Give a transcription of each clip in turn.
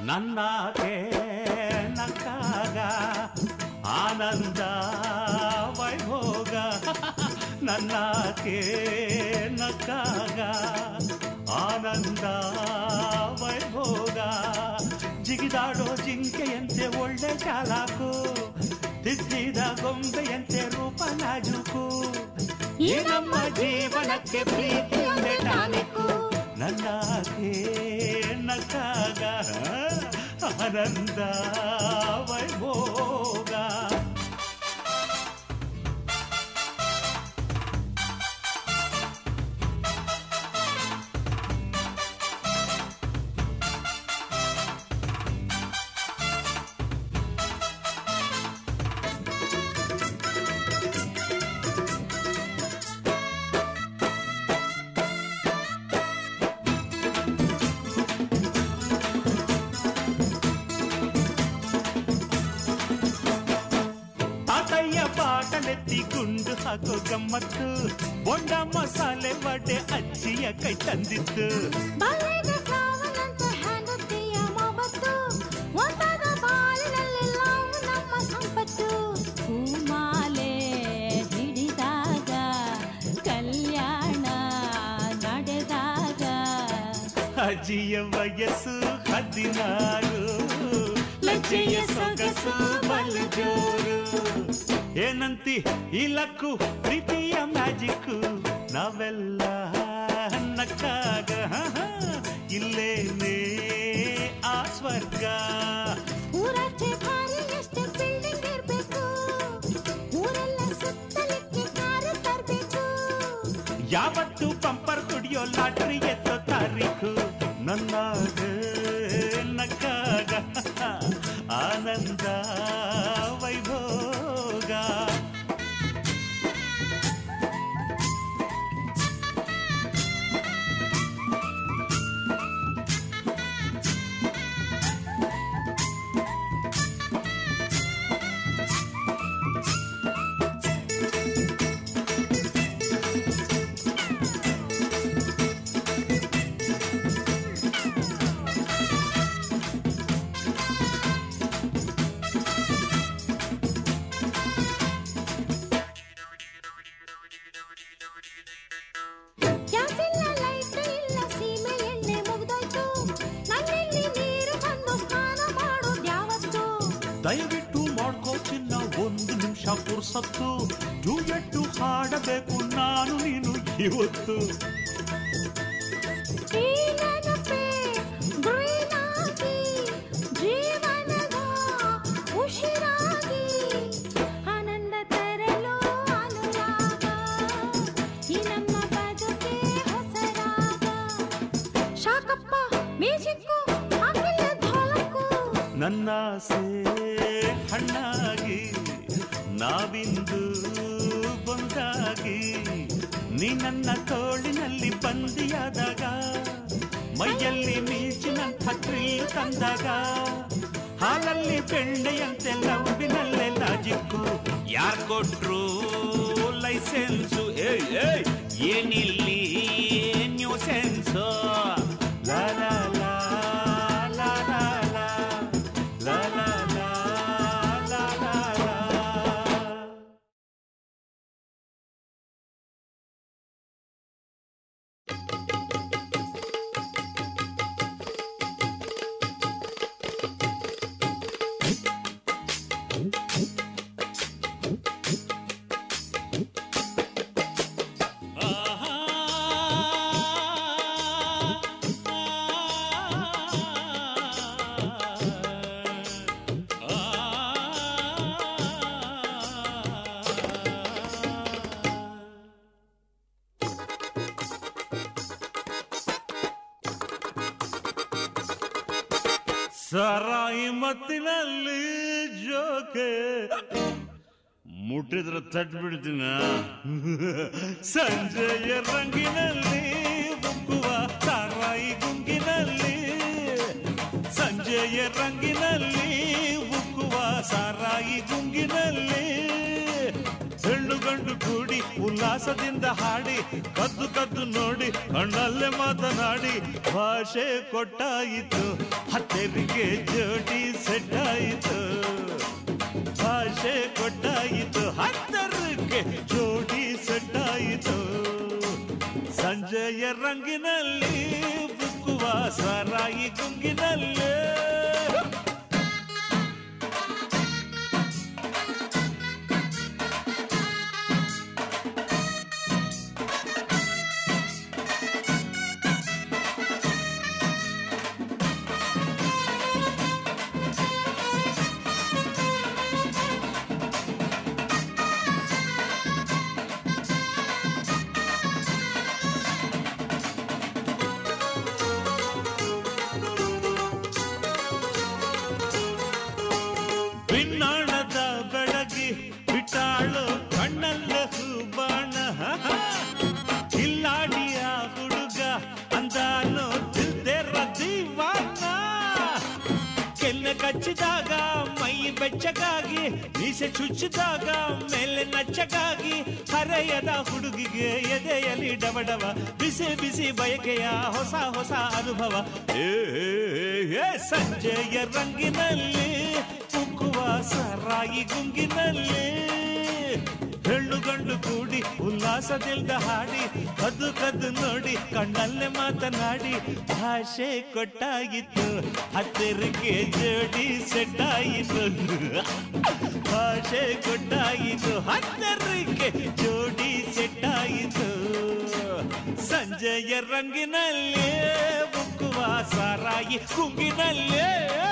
ನನ್ನಾಗೆ ನಕ್ಕಾಗ ಆನಂದ ವೈಭೋಗ ನನ್ನಾಗೆ ನಕ್ಕಾಗ ಆನಂದ ವೈಭೋಗ ಜಿಗಿದಾಡೋ ಜಿಂಕೆಯಂತೆ ಒಳ್ಳೆ ಚಾಲಾಕು ತಿದ್ದಿದ ಗೊಂಬೆಯಂತೆ ರೂಪ ನಾಜುಕು ಈ ನಮ್ಮ ಜೀವನಕ್ಕೆ ಪ್ರೀತಿಯೊಂದೇ ಟಾನಿಕು ನನ್ನಾಗೆ ನಕ್ಕಾಗ ಆನಂದ ವೈಭೋಗ ತಾತಯ್ಯ ಬಾಟಲೆತ್ತಿ ಗುಂಡು ಹಾಕೋ ಗಮ್ಮತ್ತು ಬೊಂಡ ಮಸಾಲೆ ವಡೆ ಅಜ್ಜಿಯ ಕೈ ತಂದಿತ್ತು ಬಲ್ಲೆಗ ಕಾವಲಂತ ಹೆಂಡತಿಯ ಮೊಬತ್ತು ಒಂದಾದ ಬಾಳಿನಲ್ಲೆಲ್ಲ ನಮ್ಮ ಸಂಪತ್ತು ಹೂಮಾಲೆ ಹಿಡಿದಾಗ ಕಲ್ಯಾಣ ನಡೆದಾಗ ಅಜ್ಜಿಯ ವಯಸ್ಸು ಹದಿನಾರು ಲಜ್ಜೆಯ ಸೊಗಸು ಬಲು ಜೋರು ಏನಂತಿ ಇಲಕ್ಕು ಪ್ರೀತಿಯ ಮ್ಯಾಜಿಕ್ಕು ನಾವೆಲ್ಲ ನಕ್ಕಾಗ ಇಲ್ಲೇನೇ ಆ ಸ್ವರ್ಗ ಊರಾಚೆ ಭಾರಿ ಎಷ್ಟು ಬಿಲ್ಡಿಂಗ್ ಇರ್ಬೇಕು ಊರೆಲ್ಲ ಸುತ್ತಲಿಕ್ಕೆ ಕಾರು ತರ್ಬೇಕು ಯಾವತ್ತು ಪಂಪರ್ ಕುಡಿಯೋ ಲಾಟ್ರಿ ಎತ್ತೋ ತಾರೀಖು ನನ್ನಾಗ ನಕ್ಕಾಗ ಆನಂದ ವೈಭೋಗ ಗ್ಯಾಸ್ ಇಲ್ಲ ಲೈಟ್ ಇಲ್ಲ ಸೀಮೆ ಎಣ್ಣೆ ಮುಗ್ದೋಯ್ತು ನನ್ನಲ್ಲಿ ನೀರು ಬಂದು ಸ್ನಾನ ಮಾಡೋದು ಯಾವತ್ತು ದಯವಿಟ್ಟು ಮಾಡ್ಕೋ ಚಿನ್ನ ಒಂದು ನಿಮಿಷ ಪುರ್ಸತ್ತು ಡ್ಯೂಯೆಟ್ಟು ಹಾಡಬೇಕು ನಾನು ನೀನು ಇವತ್ತು ಈ ನೆನಪೇ green ಆಗಿ, ಜೀವನದ ಉಸಿರಾಗಿ, ಆನಂದ ತರಲು ಅನುರಾಗ, ಈ ನಮ್ಮ ಬದುಕೆ ಹೊಸ ರಾಗ. ಶಾಕಪ್ಪ ಮ್ಯೂಸಿಕ್ಕು ಹಾಕಿಲ್ಲ ಢೋಲಕ್ಕು ನನ್ನಾಸೆ ಹಣ್ಣಾಗಿ ನಾವಿಂದು ಬಂದಾಗಿ ನೀ ನನ್ನ ತೋಳಿನಲ್ಲಿ ಬಂದಿಯಾದಾಗ ಮೈಯಲ್ಲಿ ಮೀಚಿನಂಥ ಥ್ರಿಲ್ ತಂದಾಗ ಹಾಲಲ್ಲಿ ಬೆಣ್ಣೆಯಂತೆ ಲವ್ವಿನಲ್ಲೇ ಲಾಜಿಕ್ಕು ಯಾರ್ ಕೊಟ್ರು ಲೈಸೆನ್ಸು ಏಯ್ ಏಯ್ ಏನಿಲ್ಲಿ ನ್ಯೂ ಸೆನ್ಸು ಲಾ ಲಾ ಲಾ ಲಾ ಲಾ ಲಾ ಲಾ ಲಾ ಲಾ ಲಾ ಲಾ ಲಾ ಸರಾಯಿ ಮತ್ತಿನಲ್ಲಿ ಜೋಕೆ ಮುಟ್ಟಿದ್ರೆ ತಟ್ಬಿಡ್ತೀನ ಸಂಜೆಯ ರಂಗಿನಲ್ಲಿ ಉಕ್ಕುವ ಸಾರಾಯಿ ಗುಂಗಿನಲ್ಲಿ ಸಂಜೆಯ ರಂಗಿನಲ್ಲಿ ಉಕ್ಕುವ ಸಾರಾಯಿ ಗುಂಗಿನಲ್ಲಿ ಹೆಣ್ಣು ಗಂಡು ಕೂಡಿ ಉಲ್ಲಾಸದಿಂದ ಹಾಡಿ ಕದ್ದು ಕದ್ದು ನೋಡಿ ಕಣ್ಣಲ್ಲೇ ಮಾತನಾಡಿ ಭಾಷೆ ಕೊಟ್ಟಾಯಿತು ಹತ್ತೆರಿಗೆ ಜೋಡಿ ಸೆಟ್ಟಾಯಿತು ಭಾಷೆ ಕೊಟ್ಟಾಯಿತು ಹತ್ತರಕ್ಕೆ ಜೋಡಿ ಸೆಟ್ಟಾಯಿತು ಸಂಜೆಯ ರಂಗಿನಲ್ಲಿ ಬುಕ್ಕುವ ಸಾರಾಯಿ ಗುಂಗಿನಲ್ಲಿ ಭಿನ್ನಾಣದ ಬೆಳಗಿ ಬಿಟ್ಟಾಳು ಕಣ್ಣಲ್ಲ ಹೂಬಾಣ ಕಿಲ್ಲಾಡಿಯ ಹುಡುಗ ಅಂದಾನು ತಿಲ್ದೇರ ದೀವಾನ ಕೆನ್ನೆ ಕಚ್ಚಿದಾಗ ಮೈ ಬೆಚ್ಚಗಾಗಿ ಮೀಸೆ ಚುಚ್ಚಿದಾಗ ಮೇಲೆ ನಚ್ಚಗಾಗಿ ಹರೆಯದ ಹುಡುಗಿಗೆ ಎದೆಯಲ್ಲಿ ಡವಡವ ಬಿಸಿ ಬಿಸಿ ಬಯಕೆಯ ಹೊಸ ಹೊಸ ಅನುಭವ ಏ, ಏ, ಏ, ಸಂಜೆಯ ರಂಗಿನಲ್ಲಿ ಉಕ್ಕುವ ಸರಾಯಿ ಗುಂಗಿನಲ್ಲಿ ಹೆಣ್ಣು ಗಂಡು ಕೂಡಿ ಉಲ್ಲಾಸದಿಂದ ಹಾಡಿ ಕದ್ದು ಕದ್ದು ನೋಡಿ ಕಣ್ಣಲ್ಲೇ ಮಾತನಾಡಿ ಭಾಷೆ ಕೊಟ್ಟಾಗಿತ್ತು ಹತ್ತಿರಕ್ಕೆ ಜೋಡಿ ಸೆಟ್ಟಾಯಿತು ಭಾಷೆ ಕೊಟ್ಟಾಯಿತು ಹತ್ತಿರಕ್ಕೆ ಜೋಡಿ ಸೆಟ್ಟಾಯಿತು ಸಂಜೆಯ ರಂಗಿನಲ್ಲೇ ಮುಕ್ಕುವ ಸಾರಾಯಿ ಕುಂಗಿನಲ್ಲೇ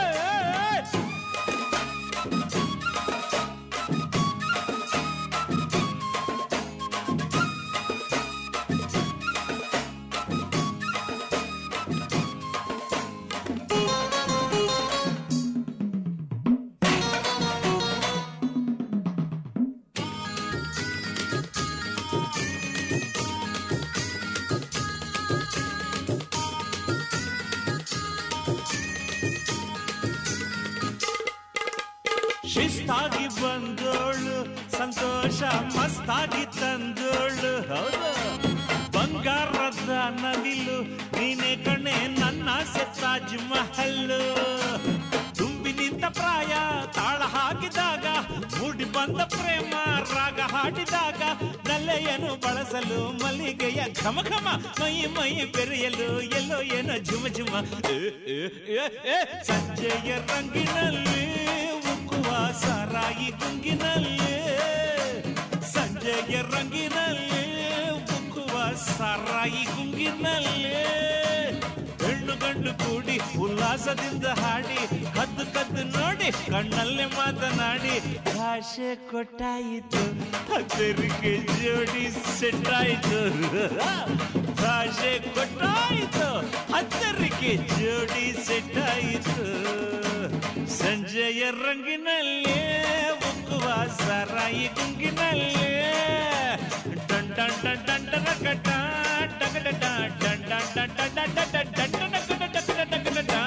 ಶಿಸ್ತಾಗಿ ಬಂದೋಳು ಸಂತೋಷ ಮಸ್ತಾಗಿ ತಂದೋಳು ಹೌದು ಬಂಗಾರದ ನವಿಲು ನೀನೆ ಕಣೆ ನನ್ನ ತಾಜ್ ಮಹಲ್ ತುಂಬಿ ನಿಂತ ಪ್ರಾಯ ತಾಳ ಹಾಕಿದಾಗ ಮೂಡಿ ಬಂದ ಪ್ರೇಮ ರಾಗ ಹಾಡಿದಾಗ ನಲ್ಲೆಯನ್ನು ಬಳಸಲು ಮಲ್ಲಿಗೆಯ ಘಮ ಘಮ ಮೈ ಮೈ ಬೆರೆಯಲು ಎಲ್ಲೋ ಏನೋ ಝುಮ ಝುಮ ಏ, ಏ, ಏ, ಏ, ಸಂಜೆಯ ರಂಗಿನಲ್ಲಿ ಉಕ್ಕುವ ಸಾರಾಯಿ ಗುಂಗಿನಲ್ಲಿ ಸಂಜೆಯ ರಂಗಿನಲ್ಲಿ ಉಕ್ಕುವ ಸಾರಾಯಿ ಗುಂಗಿನಲ್ಲಿ ಹೆಣ್ಣು ಗಂಡು ಕೂಡಿ ಉಲ್ಲಾಸದಿಂದ ಹಾಡಿ ಕದ್ದು ಕದ್ದು ನೋಡಿ ಕಣ್ಣಲ್ಲೇ ಮಾತನಾಡಿ ಭಾಷೆ ಕೊಟ್ಟಾಯಿತು ಹತ್ತರಿಗೆ ಜೋಡಿ ಸೆಟ್ಟಾಯಿತು ಭಾಷೆ ಕೊಟ್ಟಾಯಿತು ಹತ್ತರಿಗೆ ಜೋಡಿ ಸೆಟ್ಟಾಯಿತು ಸಂಜೆಯ ರಂಗಿನಲ್ಲಿ ಉಕ್ಕುವ ಸಾರಾಯಿ ಗುಂಗಿನಲ್ಲಿ ಡನ್ ಡನ್ ಡನ್ ಡನ್ ಡನ್ ಕಟ ಡಗ ಡಡ ಡನ್ ಡನ್ ಡನ್ ಡನ್ ಡನ್ ಡನ್ ಡನ್ ಡನ್ ಡನ್ ಡನ್ ಡನ್ ಡನ್ ಡನ್ ಡನ್.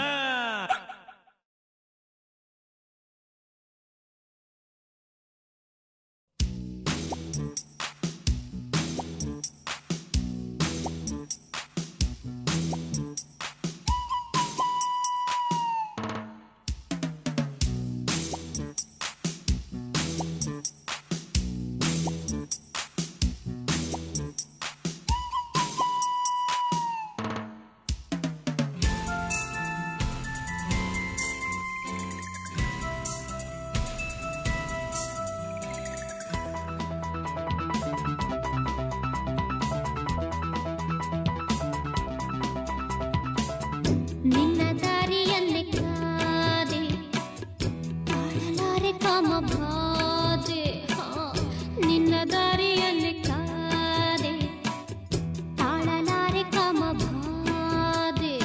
ನಿನ್ನ ದಾರಿಯನ್ನೇ ಕಾದೆ ತಾಳಲಾರೆ ಕಾಮ ಬಾಧೆ ಹಾ, ನಿನ್ನ ದಾರಿಯನ್ನೇ ಕಾದೆ ತಾಳಲಾರೆ ಕಾಮ ಬಾಧೆ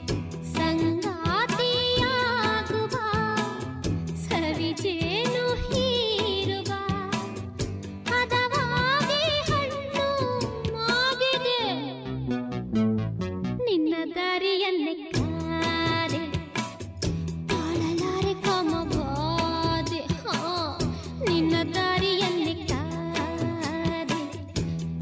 ಸಂಗಾತಿಯಾಗುವ ಸವಿಜೇನು ಹೀರುವ ಹದವಾಗಿ ಹಣ್ಣು ಮಾಗಿದೆ ನಿನ್ನ ದಾರಿಯನ್ನೇ ಕಾದೆ ತಾಳಲಾರೆ ಕಾಮ ಬಾಧೆ ಹಾ ನಿನ್ನ ದಾರಿಯನ್ನೇ ಕಾದೆ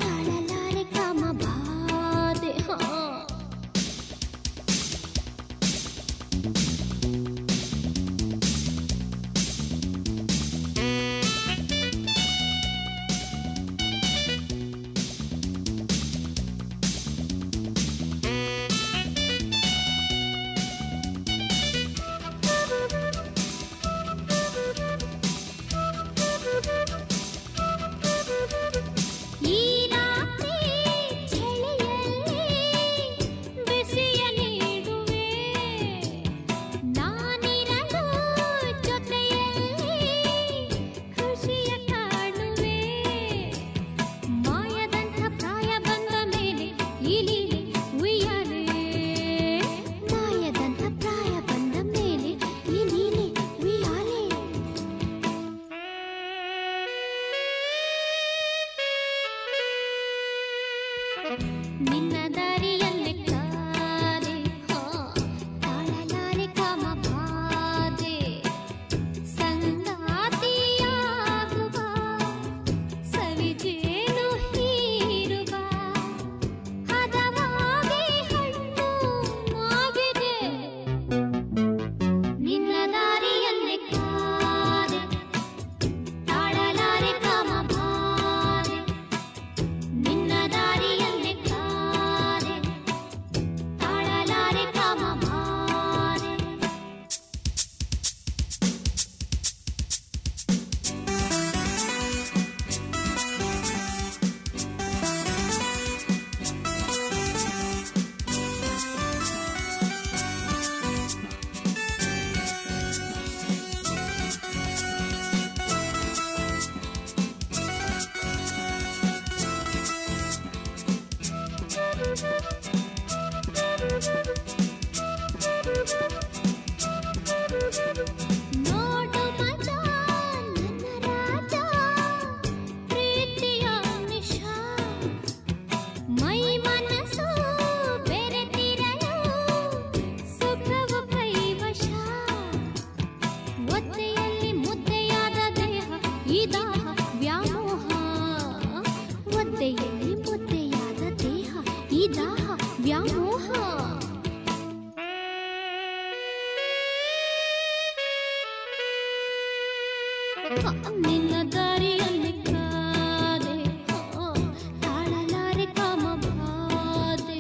ನಿನ್ನ ದಾರಿಯಲ್ಲಿ ಕಾದೆ ತಾಳಲಾರೆ ಕಾಮ ಬಾಧೆ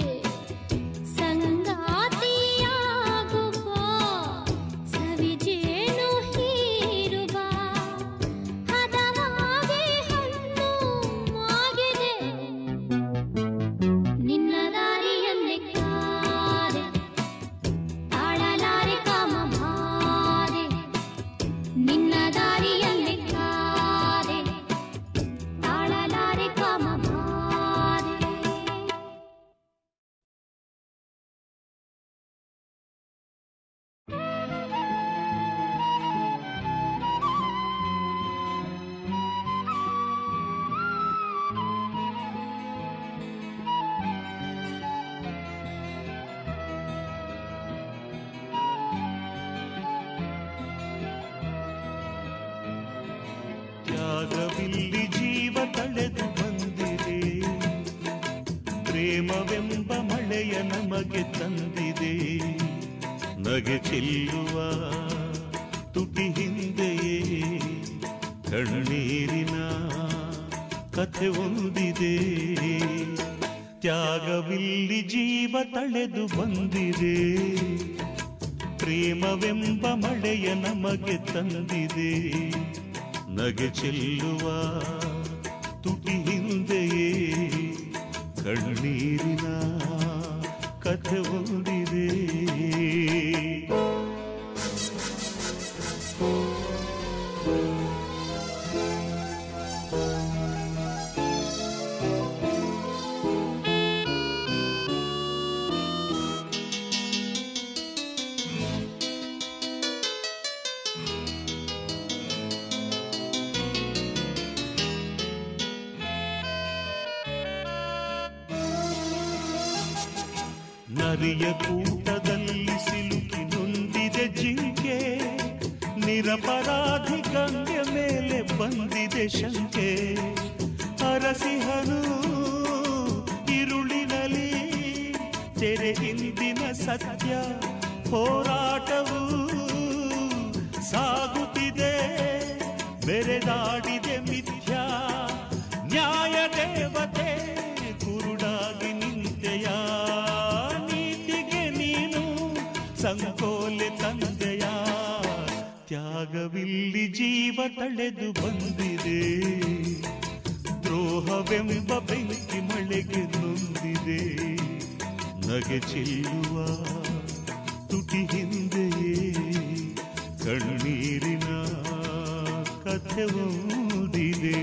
ಸಂಗಾತಿಯಾಗುವ ಸವಿಜೇನು ಹೀರುವ ಹದವಾಗಿ ಹಣ್ಣು ಮಾಗಿದೆ ನಿನ್ನ ದಾರಿಯಲ್ಲಿ ಕಾದೆ ತಾಳಲಾರೆ ಕಾಮ ಬಾಧೆ ನಿನ್ನ ದಾರಿಯಲ್ಲಿ ಕಾದೆ ತಾಳಲಾರೆ ಕಾಮ ಬಾಧೆ ತ್ಯಾಗವಿಲ್ಲಿ ಜೀವ ತಳೆದು ಬಂದಿದೆ ಪ್ರೇಮವೆಂಬ ಮಳೆಯ ನಮಗೆ ತಂದಿದೆ ನಗೆ ಚೆಲ್ಲುವ ತುಟಿ ಹಿಂದೆಯೇ ಕಣ್ಣೀರಿನ ಕಥೆ ಒಂದಿದೆ ತ್ಯಾಗವಿಲ್ಲಿ ಜೀವ ತಳೆದು ಬಂದಿದೆ ಪ್ರೇಮವೆಂಬ ಮಳೆಯ ನಮಗೆ ತಂದಿದೆ ನಗೆ ಚೆಲ್ಲುವ ತುಟಿ ಹಿಂದೆಯೇ ಕಣ್ಣೀರಿನ ಕಥೆ ಒಂದಿದೆ ನರಿಯ ಕೂಟದಲ್ಲಿ ಸಿಲುಕಿ ನೊಂದಿದೆ ಜಿಂಕೆ ನಿರಪರಾಧಿ ಗಂಗೆ ಮೇಲೆ ಬಂದಿದೆ ಶಂಕೆ ಅರಸಿಹನು ಇರುಳಿನಲಿ ತೆರೆ ಹಿಂದಿನ ಸತ್ಯ ಹೋರಾಟವು ಸಾಗುತ್ತಿದೆ ಬೆರೆದಾಡಿದೆ ಮಿಥ್ಯ ನ್ಯಾಯ ದೇವತೆ ಕುರುಡಾಗಿ ನಿಂತೆಯ ನೀತಿಗೆ ನೀನು ಸಂಕೋಲೆ ತಂದೆಯ ತ್ಯಾಗವಿಲ್ಲಿ ಜೀವ ತಳೆದು ಬಂದಿದೆ ದ್ರೋಹವೆಂಬ ಬೆಂಕಿ ಮಳೆಗೆ ನೊಂದಿದೆ ನಗೆ ಚೆಲ್ಲುವ ತುಟಿ ಹಿಂದೆಯೇ ಕಣ್ಣೀರಿನ ಕಥೆ ಓದಿದೆ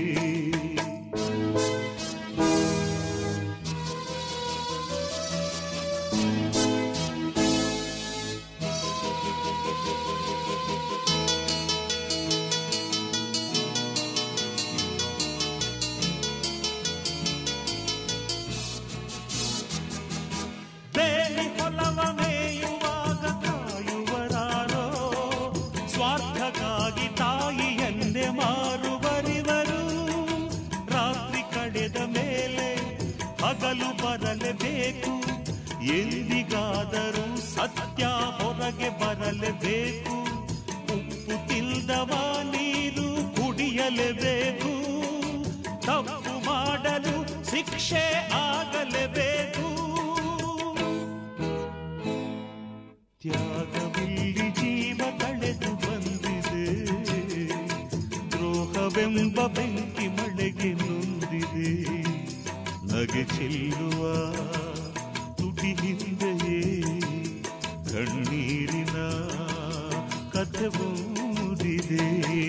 ಬೇಲಿ ಹೊಲವ ಮೇಯುವಾಗ ಕಾಯುವರಾರೋ ಸ್ವಾರ್ಥಕ್ಕಾಗಿ ತಾಯಿಯನ್ನೇ ಮಾರುವರಿವರು ರಾತ್ರಿ ಕಳೆದ ಮೇಲೆ ಹಗಲು ಬರಲೇಬೇಕು ಎಂದಿಗಾದರೂ ಸತ್ಯ ಹೊರಗೆ ಬರಲೇಬೇಕು ಉಪ್ಪು ತಿಲ್ದವ ನೀರು ಕುಡಿಯಲೇಬೇಕು ತಪ್ಪು ಮಾಡಲು ಶಿಕ್ಷೆ ಆಗಲೇಬೇಕು ತ್ಯಾಗವಿಲ್ಲಿ ಜೀವ ಕಳೆದು ಬಂದಿದೆ ದ್ರೋಹವೆಂಬ ಬೆಂಕಿ ಮಳೆಗೆ ನೊಂದಿದೆ ನಗೆ ಚೆಲ್ಲುವ ತುಟಿ ಹಿಂದೆಯೇ ಕಣ್ಣೀರಿನ ಕಥೆ ಓದಿದೆ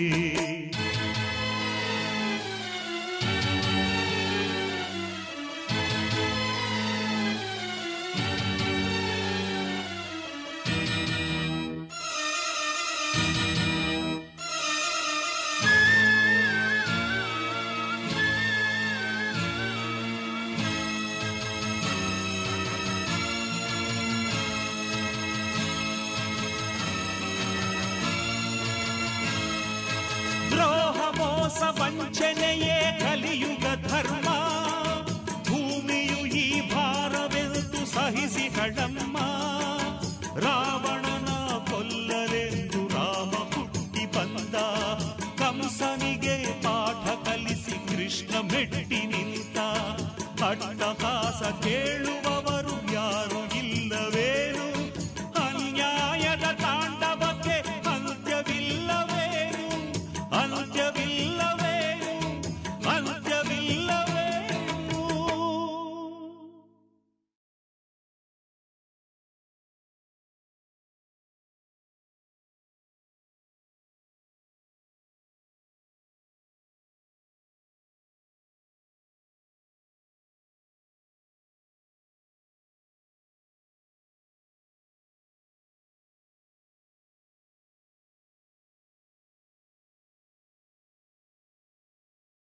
ದ್ರೋಹ ಮೋಸ ವಂಚನೆಯೇ ಕಲಿಯುಗ ಧರ್ಮ ಭೂಮಿಯು ಈ ಭಾರವೆಂದು ಸಹಿಸಿ ಕಡಮ್ಮ ರಾವಣನ ಕೊಲ್ಲರೆಂದು ರಾಮ ಹುಟ್ಟಿ ಬಂದ ಕಂಸನ ಮೆಟ್ಟಿ ನಿಂತ ಅಟ್ಟಹಾಸ ಕೇಳುವವ